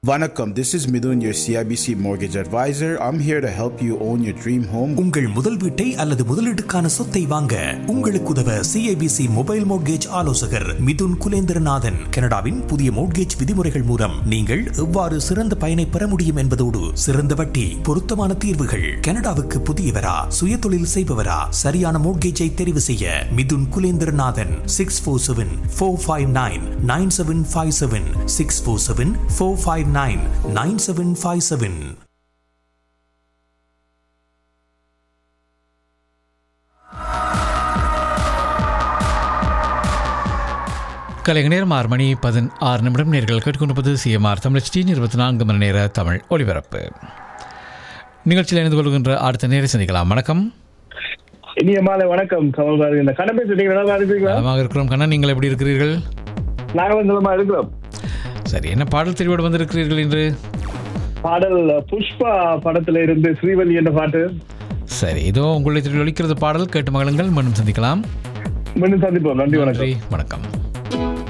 Vanakkam, this is Midun, your CIBC mortgage advisor. I'm here to help you own your dream home. உங்கள் முதல் வீட்டை அல்லது முதலீட்டுக்கான சொத்தை வாங்க உங்களுக்கு உதவ சிஐபிசி மொபைல் மோட்கேஜ் ஆலோசகர் மிதுன் குலேந்திரநாதன் கனடாவின் புதிய மோட்கேஜ் விதிமுறைகள் மூலம் நீங்கள் எவ்வாறு சிறந்த பயனை பெற முடியும் என்பதோடு சிறந்த வட்டி பொருத்தமான தீர்வுகள் கனடாவுக்கு புதியவரா சுயதொழில் செய்பவரா சரியான மோட்கேஜை தெரிவு செய்ய Mithun Kulendranathan six four seven four five nine nine seven five seven six four seven four five nine nine seven five seven கலைஞர் நேரம் ஆறு மணி பதின் ஆறு நிமிடம் நேர்கள் கேட்டுக்கொண்டிருப்பது சிஎம்ஆர் தமிழ் டி இருபத்தி நான்கு மணி நேர தமிழ் ஒலிபரப்பு நிகழ்ச்சியில் இணைந்து கொள்கின்ற அடுத்த நேரம் சந்திக்கலாம் வணக்கம் இனிய மாலை வணக்கம் கமல்பாரதி இந்த கண்ண பேசுறீங்க நல்லா இருக்கீங்களா நலமாக இருக்கிறோம் கண்ணா நீங்கள் எப்படி இருக்கிறீர்கள் நாங்களும் நலமா இருக்கிறோம் சரி என்ன பாடல் தெரிவோடு வந்திருக்கிறீர்கள் என்று பாடல் புஷ்பா படத்துல இருந்து ஸ்ரீவல்லி என்ற பாட்டு சரி இதோ உங்களை ஒலிக்கிறது பாடல் கேட்டு மகளுங்கள் மீண்டும் சந்திக்கலாம் மீண்டும் சந்திப்போம் நன்றி வணக்கம் நன்றி வணக்கம்